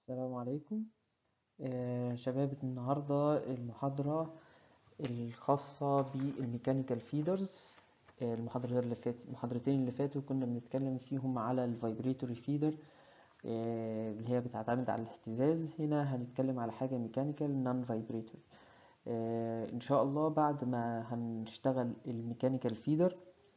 السلام عليكم آه شباب النهاردة المحاضرة الخاصة بالميكانيكال فيدرز آه المحاضرة اللي فات المحاضرتين اللي فاتوا كنا بنتكلم فيهم على الفايبريتوري فيدر آه اللي هي بتعتمد على الاهتزاز هنا هنتكلم على حاجة ميكانيكال نون فايبريتوري ان شاء الله بعد ما هنشتغل الميكانيكال فيدر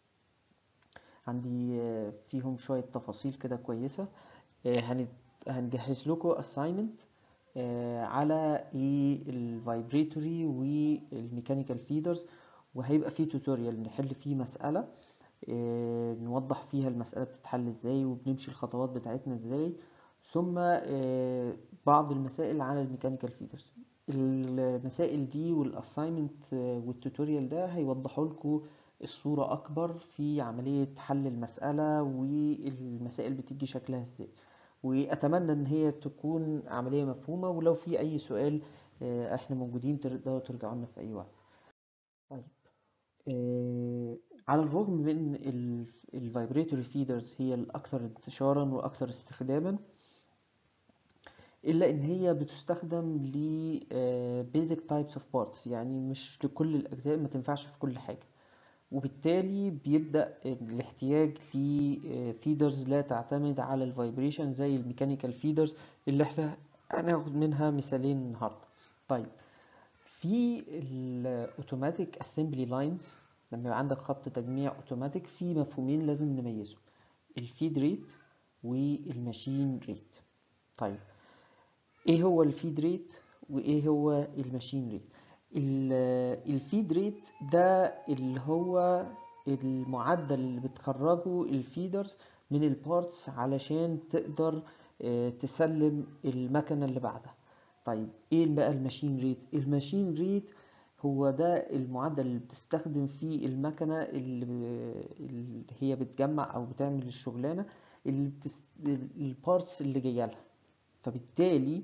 عندي آه فيهم شوية تفاصيل كده كويسة هنت هنجهز لكم assignment آه على الفايبريتوري والميكانيكال فيدرز وهيبقى فيه توتوريال نحل فيه مسألة آه نوضح فيها المسألة بتتحل ازاي وبنمشي الخطوات بتاعتنا ازاي ثم آه بعض المسائل على الميكانيكال فيدرز المسائل دي والاساينمنت والتوتوريال ده هيوضحوا لكم الصورة أكبر في عملية حل المسألة والمسائل بتيجي شكلها ازاي واتمنى ان هي تكون عمليه مفهومه ولو في اي سؤال احنا موجودين تقدروا ترجعوا لنا في اي وقت طيب آه على الرغم من الفايبريتوري فيدرز هي الاكثر انتشارا واكثر استخداما الا ان هي بتستخدم ل بيزك تايبس اوف بارتس يعني مش لكل الاجزاء ما تنفعش في كل حاجه وبالتالي بيبدأ الاحتياج لفيدرز لا تعتمد على الفايبريشن زي الميكانيكال فيدرز اللي احنا هناخد منها مثالين النهارده طيب في الاوتوماتيك اسمبلي لاينز لما يبقى عندك خط تجميع اوتوماتيك في مفهومين لازم نميزهم الفيد ريت والماشين ريت طيب ايه هو الفيد ريت وايه هو الماشين ريت الفيد ريت ده اللي هو المعدل اللي بتخرجه الفيدرز من البارتس علشان تقدر تسلم المكنة اللي بعدها طيب ايه بقى الماشين ريت الماشين ريت هو ده المعدل اللي بتستخدم فيه المكنة اللي, اللي هي بتجمع او بتعمل الشغلانة اللي بتست... البارتس اللي جايه لها فبالتالي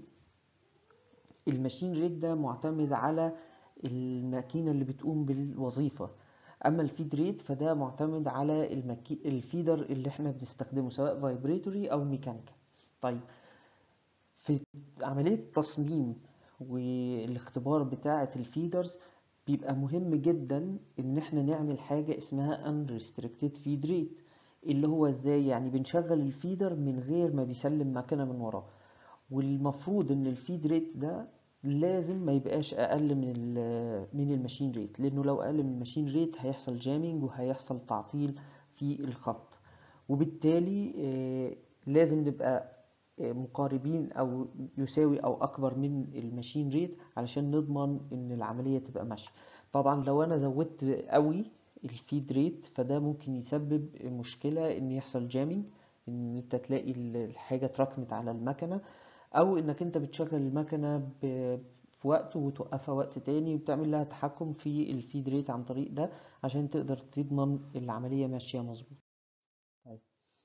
الماشين ريت ده معتمد على الماكينة اللي بتقوم بالوظيفة أما الفيد ريت فده معتمد على المكي... الفيدر اللي احنا بنستخدمه سواء فايبريتوري أو ميكانيكال طيب في عملية التصميم والاختبار بتاعة الفيدرز بيبقى مهم جدا ان احنا نعمل حاجة اسمها unrestricted feed rate اللي هو ازاي يعني بنشغل الفيدر من غير ما بيسلم مكنة من وراه والمفروض ان الفيد ريت ده لازم ما يبقاش اقل من من الماشين ريت لانه لو اقل من الماشين ريت هيحصل جامينج وهيحصل تعطيل في الخط وبالتالي لازم نبقى مقاربين او يساوي او اكبر من الماشين ريت علشان نضمن ان العملية تبقى ماشية طبعا لو انا زودت قوي الفيد ريت فده ممكن يسبب مشكلة ان يحصل جامينج ان انت تلاقي الحاجة اتراكمت على المكنة او انك انت بتشغل المكنه في وقت وتوقفها وقت تاني وبتعمل لها تحكم في الفيد ريت عن طريق ده عشان تقدر تضمن العمليه ماشيه مظبوط طيب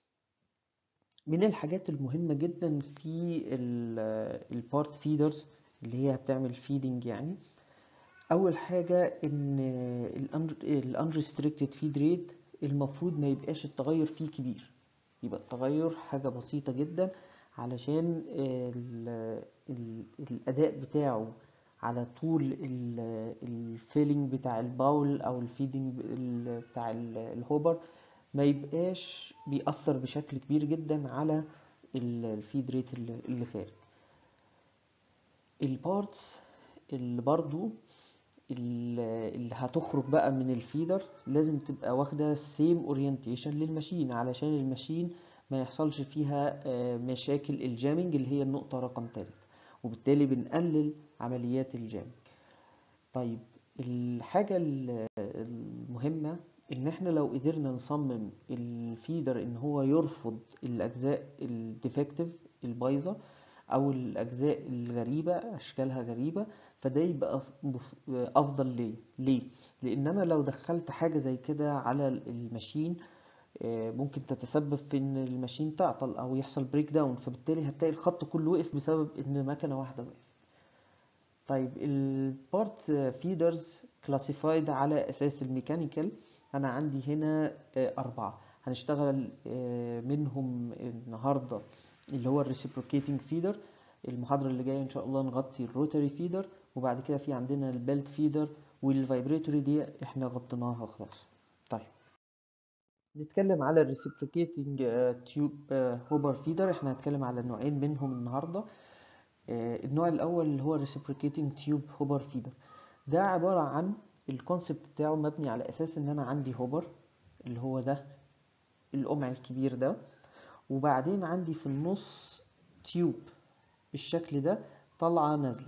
من الحاجات المهمه جدا في البارت فيدرز اللي هي بتعمل فيدنج يعني اول حاجه ان الانريستريكتد فيد ريت المفروض ما يبقاش التغير فيه كبير يبقى التغير حاجه بسيطه جدا علشان ال ال الأداء بتاعه على طول الفيلينج بتاع الباول أو الفيدنج بتاع الهوبر ما يبقاش بيأثر بشكل كبير جدا على الفيد ريت اللي خارج البارتس اللي برضو اللي هتخرج بقى من الفيدر لازم تبقى واخدة سيم اورينتيشن للماشين علشان الماشين ما يحصلش فيها مشاكل الجامنج اللي هي النقطة رقم ثالث وبالتالي بنقلل عمليات الجامنج طيب الحاجة المهمة ان احنا لو قدرنا نصمم الفيدر ان هو يرفض الاجزاء الديفكتيف البايظة او الاجزاء الغريبة اشكالها غريبة فده يبقى افضل ليه ليه لان انا لو دخلت حاجة زي كده على الماشين ممكن تتسبب في ان الماشين تعطل او يحصل بريك داون فبالتالي هتلاقي الخط كله وقف بسبب ان مكنه واحده وقفت طيب البارت فيدرز كلاسيفايد على اساس الميكانيكال انا عندي هنا اربعه هنشتغل منهم النهارده اللي هو الريسيبروكيتنج فيدر المحاضرة اللي جاية ان شاء الله نغطي الروتري فيدر وبعد كده في عندنا البيلت فيدر والفايبريتوري دي احنا غطيناها خلاص طيب نتكلم على الريسبريكيتنج تيوب هوبر فيدر احنا هنتكلم على نوعين منهم النهارده آه، النوع الاول اللي هو الريسبريكيتنج تيوب هوبر فيدر ده عبارة عن الكونسبت بتاعه مبني على اساس ان انا عندي هوبر اللي هو ده القمع الكبير ده وبعدين عندي في النص تيوب بالشكل ده طالعة نازلة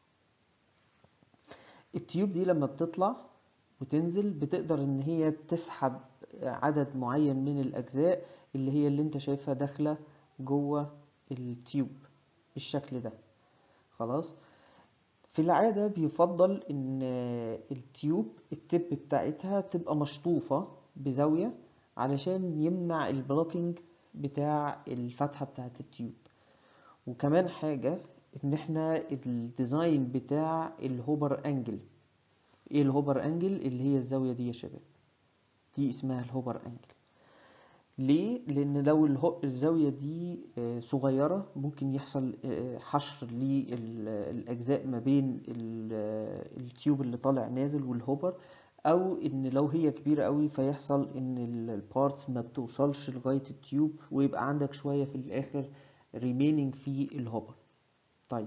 التيوب دي لما بتطلع وتنزل بتقدر ان هي تسحب عدد معين من الاجزاء اللي هي اللي انت شايفها داخلة جوه التيوب بالشكل ده خلاص في العادة بيفضل ان التيوب التب بتاعتها تبقى مشطوفة بزاوية علشان يمنع البلوكينج بتاع الفتحة بتاعت التيوب وكمان حاجة ان احنا الديزاين بتاع الهوبر انجل ايه الهوبر انجل اللي هي الزاوية دي يا شباب دي اسمها الهوبر انجل ليه لان لو الهو- الزاوية دي آه، صغيرة ممكن يحصل آه، حشر للاجزاء ما بين ال- آه، التيوب اللي طالع نازل والهوبر او ان لو هي كبيرة قوي فيحصل ان البارتس ما بتوصلش لغاية التيوب ويبقى عندك شوية في الاخر remaining في الهوبر طيب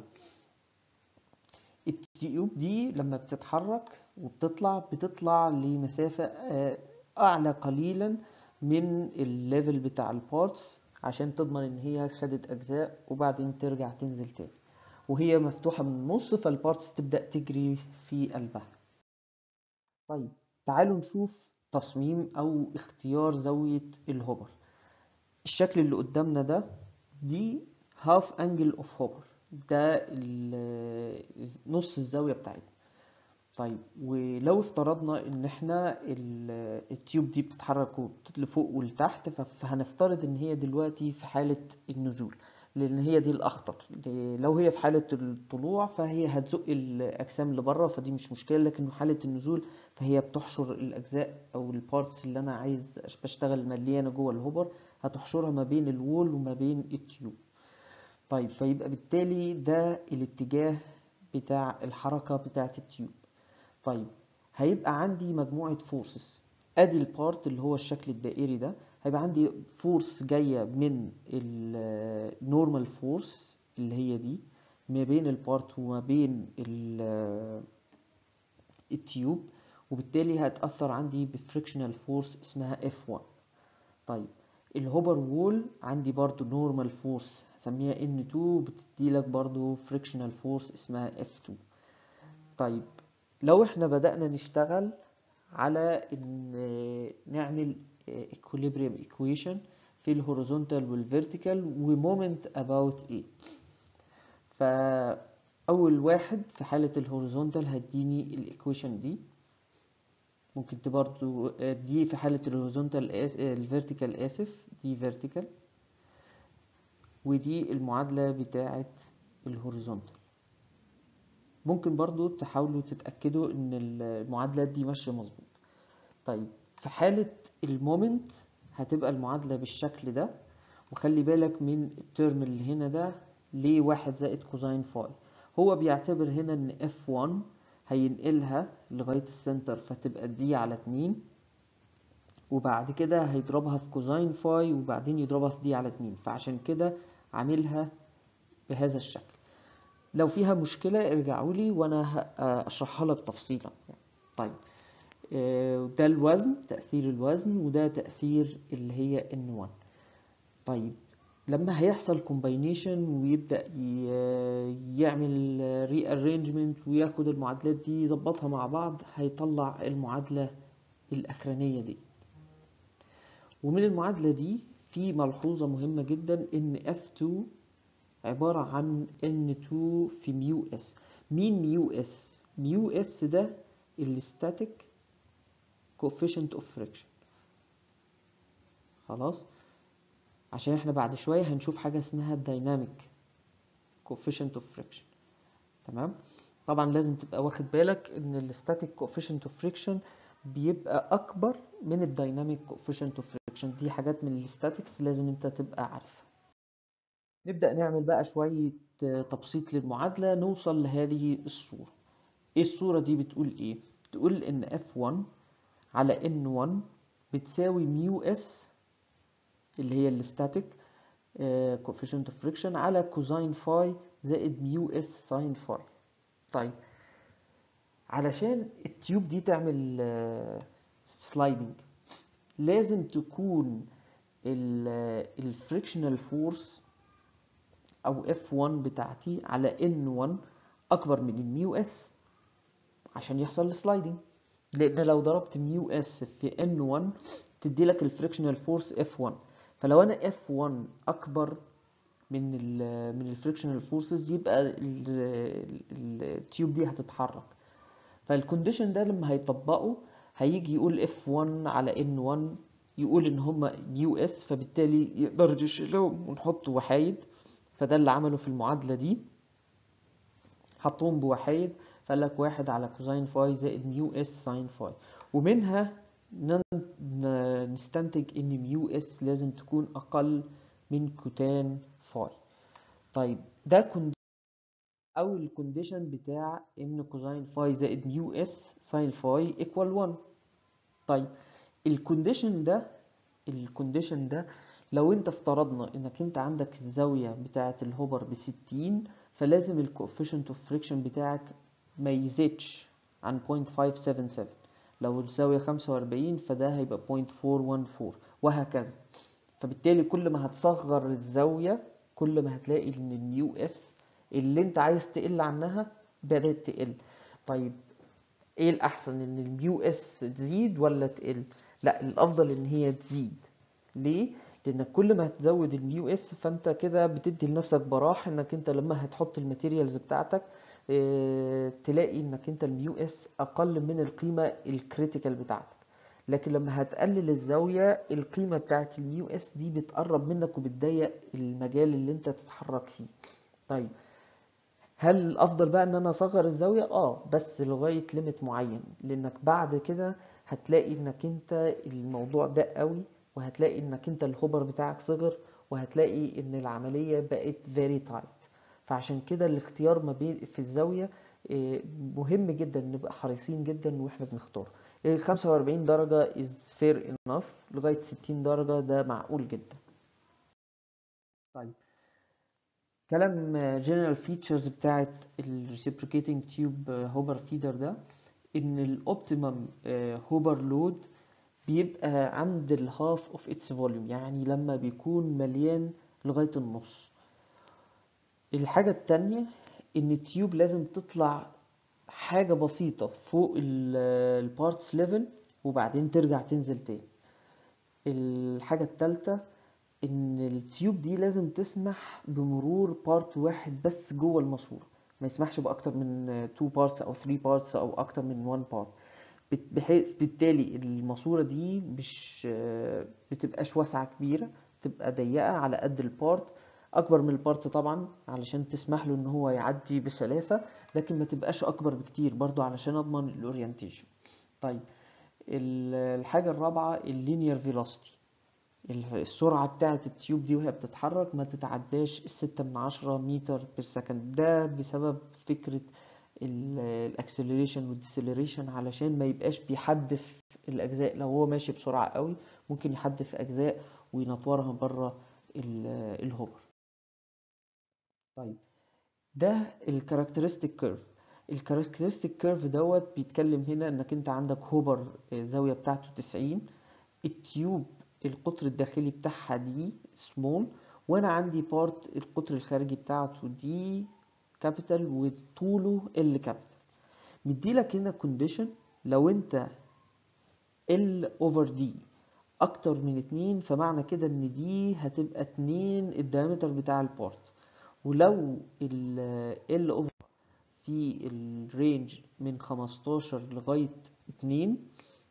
التيوب دي لما بتتحرك وبتطلع بتطلع لمسافة آه، أعلى قليلا من الليفل بتاع البارتس عشان تضمن إن هي خدت أجزاء وبعدين ترجع تنزل تاني وهي مفتوحة من النص فالبارتس تبدأ تجري في قلبها طيب تعالوا نشوف تصميم أو اختيار زاوية الهوبر الشكل اللي قدامنا ده دي هاف انجل اوف هوبر ده ال- نص الزاوية بتاعتنا طيب ولو افترضنا ان احنا ال- التيوب دي بتتحرك وبت- لفوق ولتحت ف- فهنفترض ان هي دلوقتي في حالة النزول لان هي دي الاخطر ل- لو هي في حالة الطلوع فهي هتزق الاجسام لبره فدي مش مشكلة لكن في حالة النزول فهي بتحشر الاجزاء او البارتس اللي انا عايز أش- بشتغل مليانة جوه الهوبر هتحشرها ما بين الوول وما بين التيوب طيب فيبقى بالتالي ده الاتجاه بتاع الحركة بتاعة التيوب طيب هيبقى عندي مجموعة فورسز ادي البارت اللي هو الشكل الدائري ده هيبقى عندي فورس جاية من النورمال فورس اللي هي دي ما بين البارت وما بين ال- التيوب وبالتالي هتأثر عندي بفريكشنال فورس اسمها F1 طيب الهوبر وول عندي برضو نورمال فورس هسميها N2 بتدي لك برضو فريكشنال فورس اسمها F2 طيب لو احنا بدأنا نشتغل على ان نعمل equilibrium equation في الهوريزونتال والفيرتيكال ومومنت about ايه فأول واحد في حالة الهوريزونتال هتديني الايكويشن دي ممكن ت- برضو دي في حالة الهوريزونتال الفيرتيكال آسف دي فيرتيكال ودي المعادلة بتاعة الهوريزونتال ممكن برضو تحاولوا تتأكدوا ان المعادلات دي ماشية مظبوط طيب في حالة المومنت هتبقى المعادلة بالشكل ده وخلي بالك من الترم اللي هنا ده ليه واحد زائد كوزين فاي هو بيعتبر هنا ان F1 هينقلها لغاية السنتر فتبقى دي على اتنين وبعد كده هيضربها في كوزين فاي وبعدين يضربها في دي على اتنين فعشان كده عاملها بهذا الشكل لو فيها مشكلة ارجعوا لي وانا ه- اشرحها لك تفصيلا يعني. طيب آه، ده الوزن تأثير الوزن وده تأثير اللي هي N1 طيب لما هيحصل كومباينيشن ويبدأ ي- يعمل ري ارينجمنت وياخد المعادلات دي يظبطها مع بعض هيطلع المعادلة الأخرانية دي ومن المعادلة دي في ملحوظة مهمة جدا إن F2 عبارة عن N2 في ميو اس مين ميو اس؟ ميو اس ده الستاتيك coefficient of friction خلاص عشان احنا بعد شوية هنشوف حاجة اسمها dynamic coefficient of friction تمام طبعا لازم تبقى واخد بالك ان الستاتيك coefficient of friction بيبقى اكبر من الدايناميك coefficient of friction دي حاجات من الستاتيكس لازم انت تبقى عارفها نبدأ نعمل بقى شوية تبسيط للمعادلة نوصل لهذه الصورة ايه الصورة دي بتقول ايه بتقول ان F1 على N1 بتساوي ميو اس اللي هي الستاتيك coefficient of friction على كوزين فاي زائد ميو اس ساين فاي طيب علشان التيوب دي تعمل سلايدنج لازم تكون الفريكشنال فورس او F1 بتاعتي على N1 اكبر من الميو اس عشان يحصل السلايدنج لان لو ضربت ميو اس في N1 تدي لك الفريكشنال فورس F1 فلو انا F1 اكبر من ال من الفريكشنال فورسز يبقى التيوب دي هتتحرك فالكونديشن ده لما هيطبقه هيجي يقول F1 على N1 يقول ان هما يو اس فبالتالي يقدر يشيلهم ونحط وحايد فده اللي عمله في المعادلة دي حطهم بوحايد فقال لك واحد على كوزين فاي زائد ميو اس ساين فاي ومنها نستنتج ان ميو اس لازم تكون اقل من كوتان فاي طيب ده كوند او الكونديشن بتاع ان كوزين فاي زائد ميو اس ساين فاي ايكوال 1 طيب الكونديشن ده الكونديشن ده لو انت افترضنا انك انت عندك الزاوية بتاعة الهوبر بستين فلازم الكوفيشنت اوف فريكشن بتاعك ما يزيدش عن 0.577 لو الزاوية 45 فده هيبقى 0.414 وهكذا فبالتالي كل ما هتصغر الزاوية كل ما هتلاقي ان اليو اس اللي انت عايز تقل عنها بدأت تقل طيب ايه الاحسن ان اليو اس تزيد ولا تقل لا الافضل ان هي تزيد ليه لانك كل ما هتزود اليو اس فانت كده بتدي لنفسك براح انك انت لما هتحط الماتيريالز بتاعتك اه تلاقي انك انت الميو اس اقل من القيمه الكريتيكال بتاعتك لكن لما هتقلل الزاويه القيمه بتاعت الميو اس دي بتقرب منك وبتضيق المجال اللي انت تتحرك فيه طيب هل الافضل بقى ان انا اصغر الزاويه اه بس لغايه ليميت معين لانك بعد كده هتلاقي انك انت الموضوع ده قوي وهتلاقي انك انت الهوبر بتاعك صغر وهتلاقي ان العمليه بقت very tight فعشان كده الاختيار ما بين في الزاويه مهم جدا نبقى حريصين جدا واحنا بنختار ال 45 درجه is fair enough لغايه 60 درجه ده معقول جدا طيب كلام general features بتاعت ال reciprocating tube هوبر فيدر ده ان الاوبتيمم هوبر لود بيبقى عند الهاف اوف اتس فوليوم يعني لما بيكون مليان لغاية النص الحاجة التانية ان التيوب لازم تطلع حاجة بسيطة فوق البارتس ليفل وبعدين ترجع تنزل تاني الحاجة التالتة ان التيوب دي لازم تسمح بمرور بارت واحد بس جوه الماسورة ما يسمحش باكتر من 2 بارتس او 3 بارتس او اكتر من 1 بارت بحيث بالتالي الماسورة دي مش بتبقاش واسعة كبيرة تبقى ضيقة على قد البارت أكبر من البارت طبعا علشان تسمح له إن هو يعدي بسلاسة لكن ما تبقاش أكبر بكتير برضو علشان أضمن الأورينتيشن طيب الحاجة الرابعة اللينير فيلوسيتي السرعة بتاعة التيوب دي وهي بتتحرك ما تتعداش الستة من عشرة متر بير سكند ده بسبب فكرة الاكسلريشن والديسلريشن علشان ما يبقاش بيحدف الاجزاء لو هو ماشي بسرعه قوي ممكن يحدف اجزاء وينطورها بره الهوبر طيب ده الكاركترستيك كيرف الكاركترستيك كيرف دوت بيتكلم هنا انك انت عندك هوبر الزاويه بتاعته 90 التيوب القطر الداخلي بتاعها دي سمول وانا عندي بارت القطر الخارجي بتاعته دي كابيتال وطوله ال كابيتال مديلك هنا كونديشن لو انت ال اوفر دي اكتر من اتنين فمعنى كده ان دي هتبقى اتنين الدايمتر بتاع البارت ولو ال اوفر في الرينج من 15 لغاية اتنين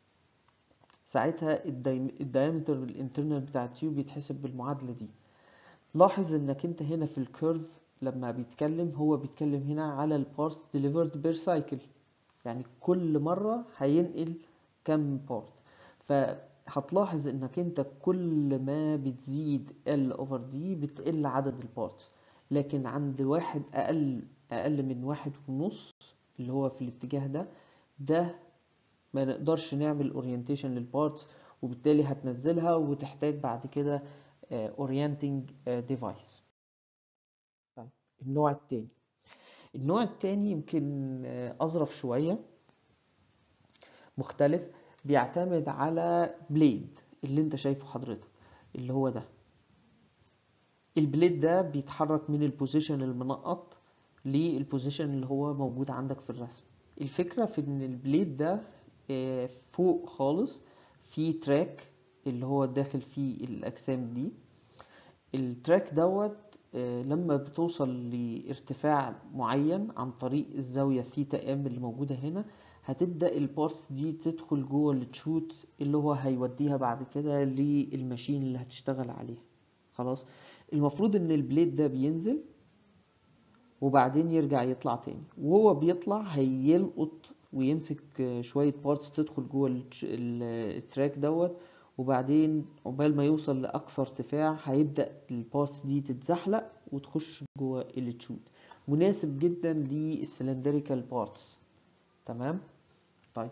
ساعتها الدايمتر الانترنال بتاع التيوب يتحسب بالمعادلة دي لاحظ انك انت هنا في الكيرف لما بيتكلم هو بيتكلم هنا على البارت delivered بير سايكل يعني كل مرة هينقل كم بارت هتلاحظ انك انت كل ما بتزيد ال اوفر دي بتقل عدد البارتس لكن عند واحد اقل اقل من واحد ونص اللي هو في الاتجاه ده ده ما نقدرش نعمل اورينتيشن للبارتس وبالتالي هتنزلها وتحتاج بعد كده اورينتنج ديفايس طيب النوع التاني النوع التاني يمكن آه، اظرف شويه مختلف بيعتمد على بليد اللي انت شايفه حضرتك اللي هو ده البليد ده بيتحرك من البوزيشن المنقط للبوزيشن اللي هو موجود عندك في الرسم الفكرة في ان البليد ده آه، فوق خالص في تراك اللي هو داخل فيه الاجسام دي التراك دوت آه، لما بتوصل لارتفاع معين عن طريق الزاوية ثيتا ام اللي موجودة هنا هتبدأ البارس دي تدخل جوه التشوت اللي هو هيوديها بعد كده للماشين اللي هتشتغل عليها خلاص المفروض ان البليد ده بينزل وبعدين يرجع يطلع تاني وهو بيطلع هيلقط ويمسك آه، شوية بارتس تدخل جوه التش- ال- التراك دوت وبعدين عقبال ما يوصل لأقصى ارتفاع هيبدأ البارتس دي تتزحلق وتخش جوه التشوت مناسب جدا للسلندريكال بارتس تمام طيب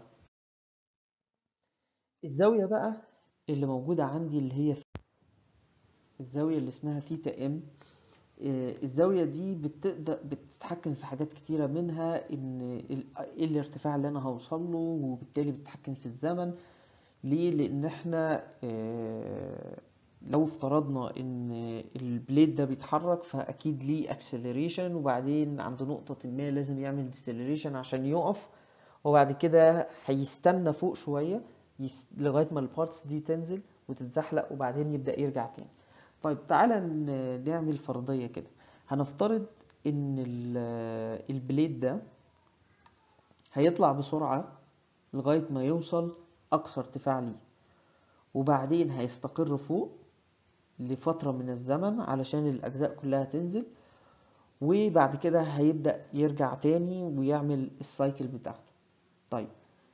الزاوية بقى اللي موجودة عندي اللي هي الزاوية اللي اسمها ثيتا ام آه، الزاوية دي بتقدر بتتحكم في حاجات كتيرة منها ان ال- ايه الارتفاع اللي انا هوصل له وبالتالي بتتحكم في الزمن ليه لان احنا آه، لو افترضنا ان البليد ده بيتحرك فاكيد ليه اكسلريشن وبعدين عند نقطة ما لازم يعمل ديسلريشن عشان يقف وبعد كده هيستنى فوق شوية يس... لغاية ما البارتس دي تنزل وتتزحلق وبعدين يبدأ يرجع تاني طيب تعالى ن- نعمل فرضية كده هنفترض ان ال- البليد ده هيطلع بسرعة لغاية ما يوصل أقصى ارتفاع ليه وبعدين هيستقر فوق لفترة من الزمن علشان الأجزاء كلها تنزل وبعد كده هيبدأ يرجع تاني ويعمل السايكل بتاعته طيب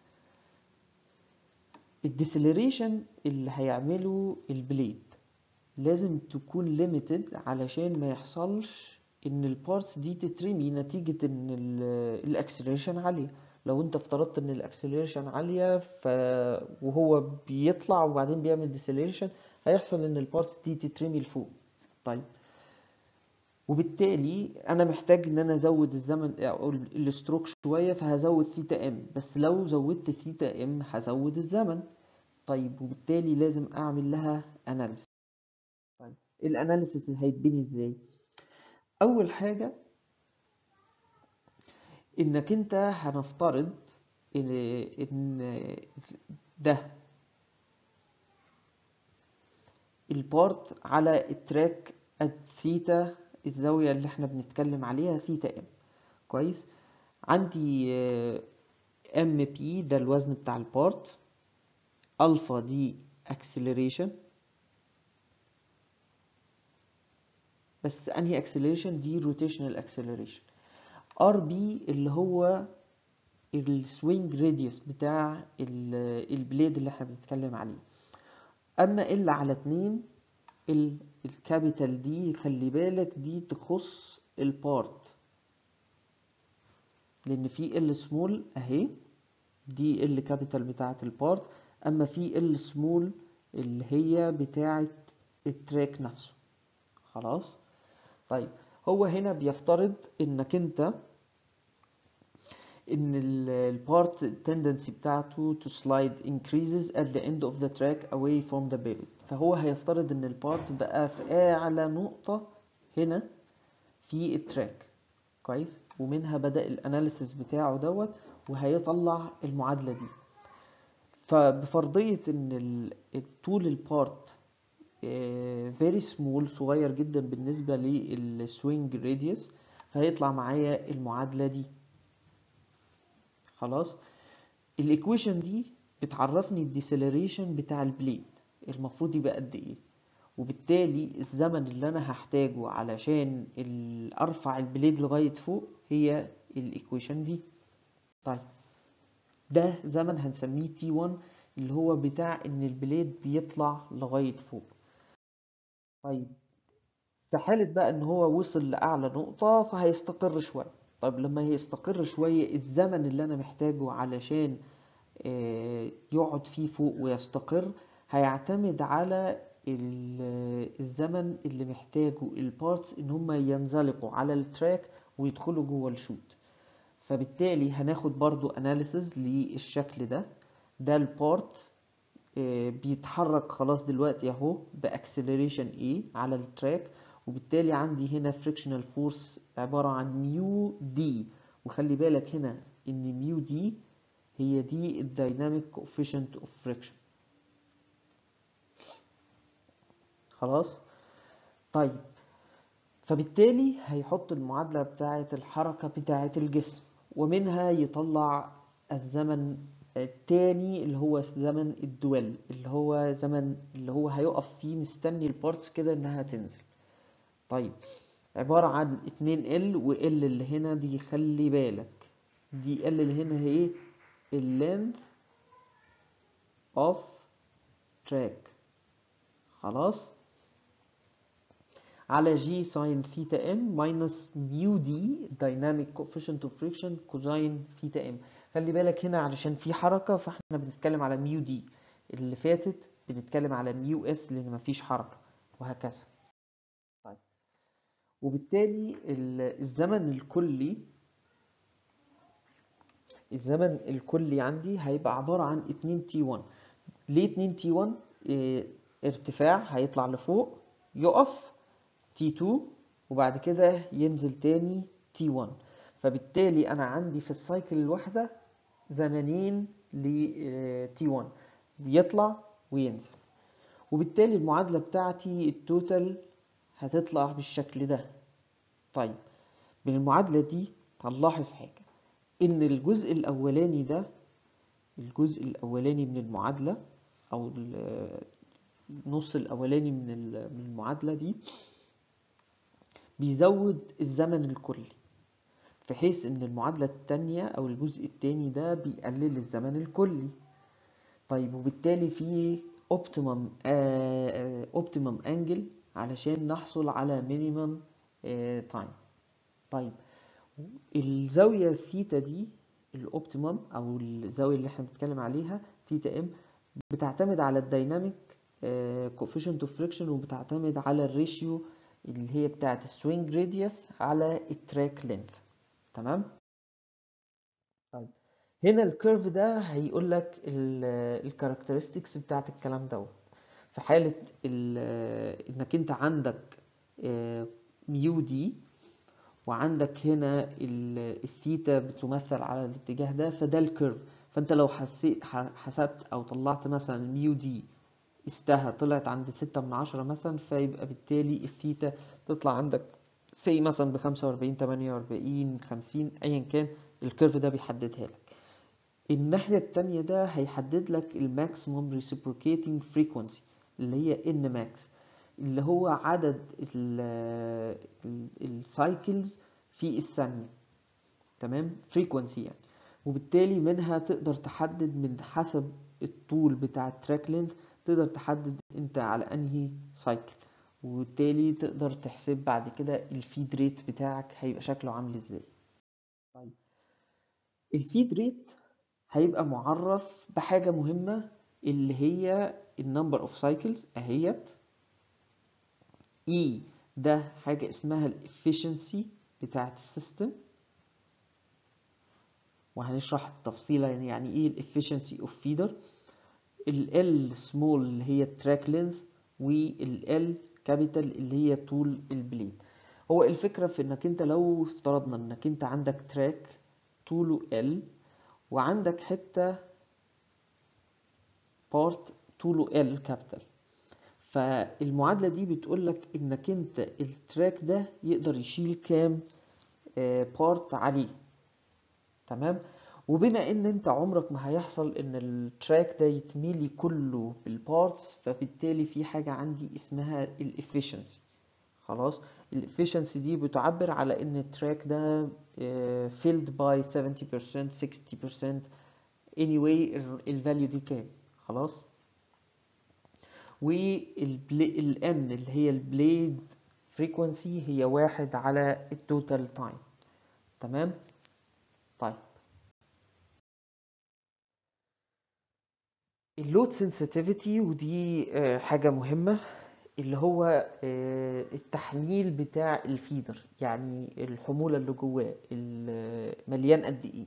الديسلريشن اللي هيعمله البليد لازم تكون ليميتد علشان ما يحصلش ان البارتس دي تترمي نتيجة ان الاكسلريشن عالية لو انت افترضت ان الاكسلريشن عالية ف... وهو بيطلع وبعدين بيعمل ديسلريشن هيحصل ان البارتس دي تترمي لفوق طيب وبالتالي انا محتاج ان انا ازود الزمن او الستروك شويه فهزود ثيتا ام بس لو زودت ثيتا ام هزود الزمن طيب وبالتالي لازم اعمل لها اناليسيس طيب الاناليسيس هيتبني ازاي اول حاجه انك انت هنفترض ان ان ده البارت على التراك الثيتا الزاوية اللي احنا بنتكلم عليها ثيتا ام كويس عندي ام بي ده الوزن بتاع البارت الفا دي اكسلريشن بس انهي اكسلريشن دي روتيشنال اكسلريشن ار بي اللي هو السوينج راديوس بتاع ال- البليد اللي احنا بنتكلم عليه اما ال على اتنين ال- الكابيتال دي خلي بالك دي تخص البارت لان في ال سمول اهي دي ال كابيتال بتاعه البارت اما في ال سمول اللي هي بتاعه التراك نفسه خلاص طيب هو هنا بيفترض انك انت ان البارت tendency بتاعته to slide increases at the end of the track away from the pivot فهو هيفترض ان البارت بقى في اعلى نقطة هنا في التراك كويس ومنها بدأ الاناليسيس بتاعه دوت وهيطلع المعادلة دي فبفرضية ان ال- طول البارت فيري سمول صغير جدا بالنسبة للسوينج راديوس فهيطلع معايا المعادلة دي خلاص الايكويشن دي بتعرفني الديسلريشن بتاع البليد المفروض يبقى قد ايه وبالتالي الزمن اللي انا هحتاجه علشان ال- ارفع البليد لغاية فوق هي الايكويشن دي طيب ده زمن هنسميه T1 اللي هو بتاع ان البليد بيطلع لغاية فوق طيب في حالة بقى ان هو وصل لأعلى نقطة فهيستقر شوية طيب لما يستقر شوية الزمن اللي انا محتاجه علشان آه، يقعد فيه فوق ويستقر هيعتمد على ال- الزمن اللي محتاجه البارتس ان هم ينزلقوا على التراك ويدخلوا جوه الشوت فبالتالي هناخد برضو اناليسز للشكل ده ده البارت آه، بيتحرك خلاص دلوقتي اهو باكسلريشن A على التراك وبالتالي عندي هنا frictional force عبارة عن ميو دي وخلي بالك هنا ان ميو دي هي دي الدايناميك coefficient of friction خلاص طيب فبالتالي هيحط المعادلة بتاعة الحركة بتاعة الجسم ومنها يطلع الزمن التاني اللي هو زمن الدول اللي هو زمن اللي هو هيقف فيه مستني البارتس كده انها تنزل طيب عبارة عن 2L و L اللي هنا دي خلي بالك دي L اللي هنا هي ايه ال length of track خلاص على جي ساين ثيتا ام ماينس ميو دي دايناميك كوفيشنت اوف فريكشن كوزاين ثيتا ام خلي بالك هنا علشان في حركة فاحنا بنتكلم على ميو دي اللي فاتت بنتكلم على ميو اس لان مفيش حركة وهكذا طيب وبالتالي ال- الزمن الكلي الزمن الكلي عندي هيبقى عبارة عن 2 تي 1 ليه 2 تي 1 إيه ارتفاع هيطلع لفوق يقف تي 2 وبعد كده ينزل تاني تي 1 فبالتالي انا عندي في السايكل الواحدة زمنين ل تي 1 بيطلع وينزل وبالتالي المعادلة بتاعتي التوتال هتطلع بالشكل ده طيب من المعادلة دي هنلاحظ حاجة إن الجزء الأولاني ده الجزء الأولاني من المعادلة أو ال- النص الأولاني من ال- من المعادلة دي بيزود الزمن الكلي في حيث إن المعادلة التانية أو الجزء التاني ده بيقلل الزمن الكلي طيب وبالتالي في optimum آه optimum angle علشان نحصل على minimum آه time طيب الزاوية الثيتا دي الاوبتيمم او الزاوية اللي احنا بنتكلم عليها ثيتا ام بتعتمد على الدايناميك كوفيشنت اوف فريكشن وبتعتمد على الريشيو اللي هي بتاعت السوينج راديوس على التراك لينث تمام طيب هنا الكيرف ده هيقول لك الكاركترستكس بتاعت الكلام دوت في حالة ال- انك انت عندك ميو دي وعندك هنا ال- الثيتا بتمثل على الاتجاه ده فده الكيرف فانت لو حسيت ح- حسبت او طلعت مثلا الميو دي استها طلعت عند ستة من عشرة مثلا فيبقى بالتالي الثيتا تطلع عندك سي مثلا بخمسة وأربعين تمانية وأربعين خمسين أيا كان الكيرف ده بيحددها لك الناحية التانية ده هيحدد لك الماكسيموم ريسيبروكيتنج فريكونسي اللي هي ان ماكس اللي هو عدد السايكلز في الثانية تمام فريكونسي يعني وبالتالي منها تقدر تحدد من حسب الطول بتاع التراك لينث تقدر تحدد انت على انهي سايكل وبالتالي تقدر تحسب بعد كده الفيد ريت بتاعك هيبقى شكله عامل ازاي طيب الفيد ريت هيبقى معرف بحاجة مهمة اللي هي النمبر اوف سايكلز اهيت E ده حاجة اسمها الافشنسي بتاعت السيستم وهنشرح التفصيلة يعني يعني ايه الافشنسي اوف فيدر ال L small اللي هي التراك لينث وال L كابيتال اللي هي طول البليد هو الفكرة في انك انت لو افترضنا انك انت عندك تراك طوله L وعندك حتة بارت طوله L كابيتال فالمعادلة دي بتقول لك انك انت التراك ده يقدر يشيل كام بارت عليه تمام وبما ان انت عمرك ما هيحصل ان التراك ده يتميلي كله بالبارتس فبالتالي في حاجة عندي اسمها الافشنسي خلاص الافشنسي دي بتعبر على ان التراك ده filled by 70% 60% anyway الفاليو دي كام خلاص والان اللي هي البليد فريكونسي هي واحد على التوتال تايم تمام طيب اللود سنسيتيفيتي ودي آه، حاجة مهمة اللي هو آه، التحميل بتاع الفيدر يعني الحمولة اللي جواه ال- مليان قد ايه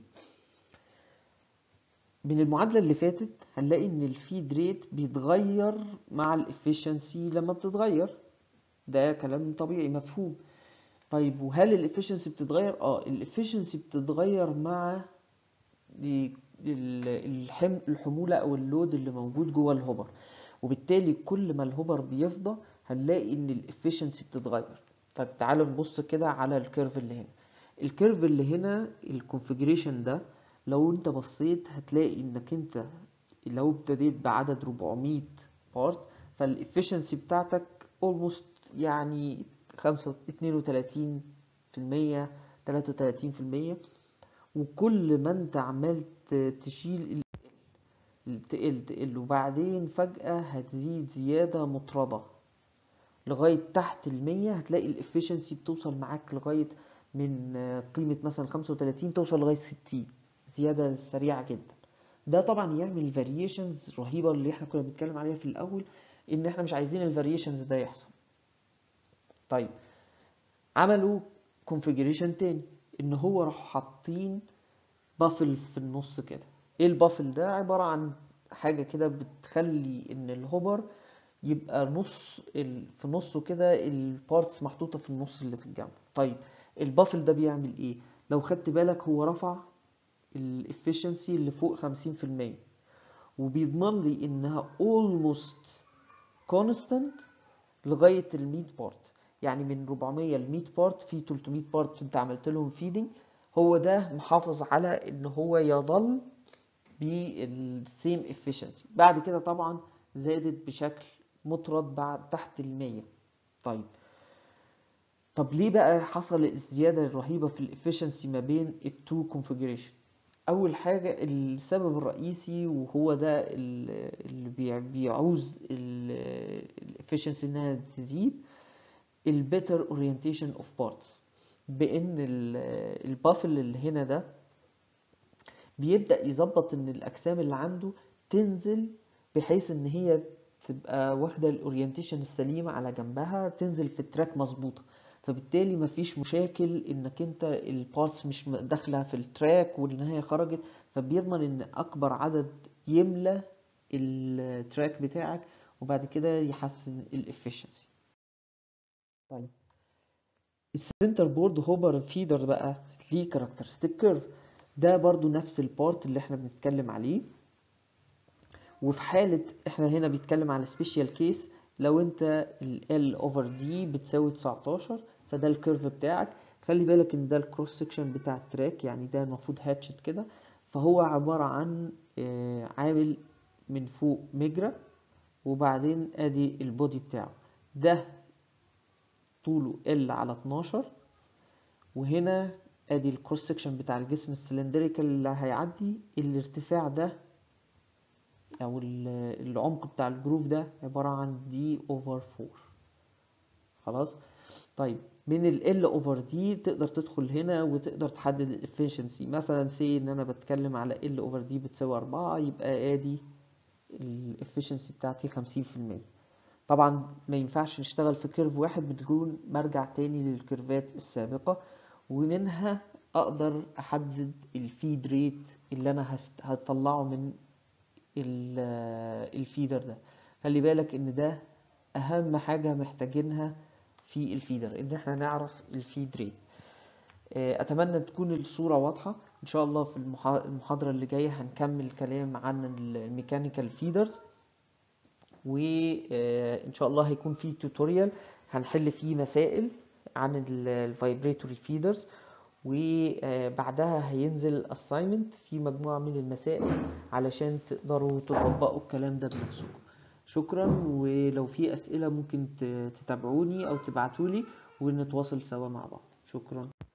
من المعادلة اللي فاتت هنلاقي ان الفيد ريت بيتغير مع الافشنسي لما بتتغير ده كلام طبيعي مفهوم طيب وهل الافشنسي بتتغير اه الافشنسي بتتغير مع ال- الحم الحمولة او اللود اللي موجود جوه الهوبر وبالتالي كل ما الهوبر بيفضى هنلاقي ان الافشنسي بتتغير طيب تعالوا نبص كده على الكيرف اللي هنا الكيرف اللي هنا الكونفيجريشن ده لو انت بصيت هتلاقي انك انت لو ابتديت بعدد 400 بارت فالافشنسي بتاعتك almost يعني 5 32 في المية 33 في المية وكل ما انت عمال ت- تشيل ال- تقل تقل وبعدين فجأة هتزيد زيادة مطردة لغاية تحت المية هتلاقي الافشنسي بتوصل معاك لغاية من آه، قيمة مثلا 35 توصل لغاية 60 زيادة سريعة جدا ده طبعا يعمل فاريشنز رهيبة اللي احنا كنا بنتكلم عليها في الأول إن احنا مش عايزين الفاريشنز ده يحصل طيب عملوا كونفيجريشن تاني إن هو راحوا حاطين بافل في النص كده ايه البافل ده عبارة عن حاجة كده بتخلي ان الهوبر يبقى نص ال... في نصه كده البارتس محطوطة في النص اللي في الجنب طيب البافل ده بيعمل ايه لو خدت بالك هو رفع الافشنسي اللي فوق 50% وبيضمن لي انها almost constant لغاية ال 100 بارت يعني من 400 ل 100 بارت في 300 بارت انت عملت لهم فيدنج هو ده محافظ على ان هو يظل بالسيم efficiency بعد كده طبعا زادت بشكل مطرد بعد تحت المية طيب طب ليه بقى حصل الزيادة الرهيبة في الافشنسي ما بين التو configuration اول حاجة السبب الرئيسي وهو ده ال- اللي بيع- بيعوز الافشنسي انها تزيد البيتر اورينتيشن اوف بارتس بان ال- البافل اللي هنا ده بيبدأ يظبط ان الاجسام اللي عنده تنزل بحيث ان هي تبقى واخده الاورينتيشن السليمه على جنبها تنزل في التراك مظبوطه فبالتالي مفيش مشاكل انك انت البارتس مش م- داخله في التراك وان هي خرجت فبيضمن ان اكبر عدد يملى التراك بتاعك وبعد كده يحسن الافشنسي طيب السنتر بورد هوبر فيدر بقى ليه كاركترستيك كيرف ده برضو نفس البارت اللي احنا بنتكلم عليه وفي حالة احنا هنا بيتكلم على سبيشال كيس لو انت ال L over D بتساوي 19 فده الكيرف بتاعك خلي بالك ان ده الكروس سكشن بتاع التراك يعني ده المفروض هاتشت كده فهو عبارة عن آه، عامل من فوق مجرى وبعدين ادي البودي بتاعه ده طوله L على 12 وهنا ادي الكروس سكشن بتاع الجسم السلندريكال اللي هيعدي الارتفاع ده او ال- العمق بتاع الجروف ده عبارة عن دي اوفر 4 خلاص طيب من ال L over D تقدر تدخل هنا وتقدر تحدد ال efficiency مثلا سي ان انا بتكلم على L over D بتساوي 4 يبقى ادي ال efficiency بتاعتي 50% طبعا ما ينفعش نشتغل في كيرف واحد بدون مرجع تاني للكيرفات السابقة ومنها اقدر احدد الفيد ريت اللي انا هست- هطلعه من ال- الفيدر ده خلي بالك ان ده اهم حاجة محتاجينها في الفيدر ان احنا نعرف الفيد ريت آه، اتمنى تكون الصورة واضحة ان شاء الله في المحا- المحاضرة اللي جاية هنكمل كلام عن الميكانيكال فيدرز وان شاء الله هيكون في توتوريال هنحل فيه مسائل عن الفايبريتوري فيدرز وبعدها هينزل assignment في مجموعة من المسائل علشان تقدروا تطبقوا الكلام ده بنفسكم شكرا ولو في أسئلة ممكن ت- تتابعوني أو تبعتولي ونتواصل سوا مع بعض شكرا